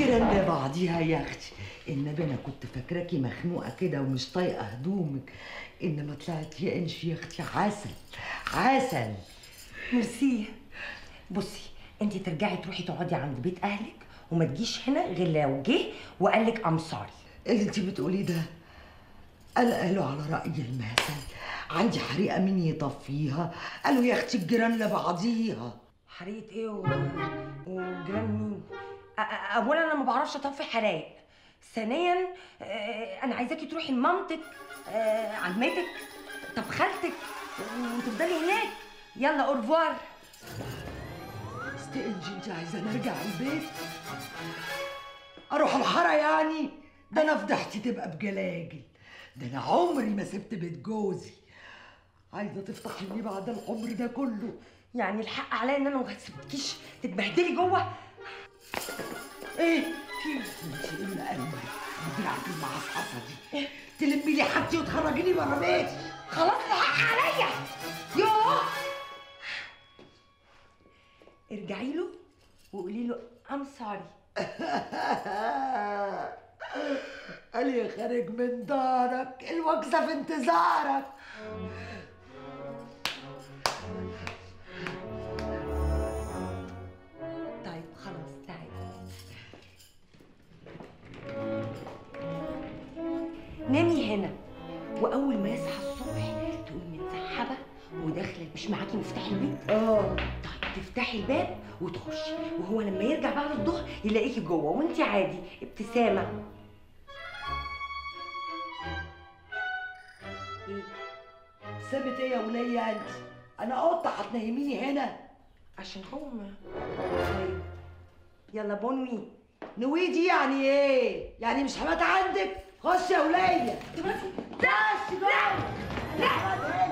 الجيران لبعضيها يا اختي النبي انا كنت فاكراكي مخنوقه كده ومش طايقه هدومك انما طلعت يا انش يا اختي عسل عسل ميرسي بصي انت ترجعي تروحي تقعدي عند بيت اهلك وما تجيش هنا غير لو جه وقال لك ام سوري اللي انت بتقوليه ده قال قالوا على رأي المثل عندي حريقة مين يطفيها قالوا يا اختي الجيران لبعضيها حريقه ايه و... وجيران مين أ- أ- اولا انا ما بعرفش اطفي حرايق ثانيا آه، انا عايزاكي تروحي لمامتك آه، عمتك طب خالتك وتفضلي هناك يلا اورفوار استنجي انت عايزة نرجع البيت اروح الحارة يعني ده انا فضحتي تبقى بجلاجل ده انا عمري ما سبت بيت جوزي عايزة تفتحي لي بعد العمر ده كله يعني الحق عليا ان انا ما سبتكيش تتبهدلي جوه ايه في انت ايه اللي قلبي بدرعك المعصعصة دي تلمي لي حاجتي وتخرجيني بره بيتي خلاص الحق عليا يوه ارجعي له وقولي له ام سوري قال يا خارج من دارك الوكسة في انتظارك طيب خلاص تعالي نامي هنا واول ما يصحى الصبح تقومي متسحبه وداخله مش معاكي مفتاح البيت اه طيب تفتحي الباب وتخشي وهو لما يرجع بعد الظهر يلاقيكي جوه وانت عادي ابتسامه ايه سابت ايه يا ولية انت انا قطة هتنيميني هنا عشان هو ما طيب يلا بونوي نويدي يعني ايه يعني مش هبات عندك خش يا ولية دلوقتي بس لا لا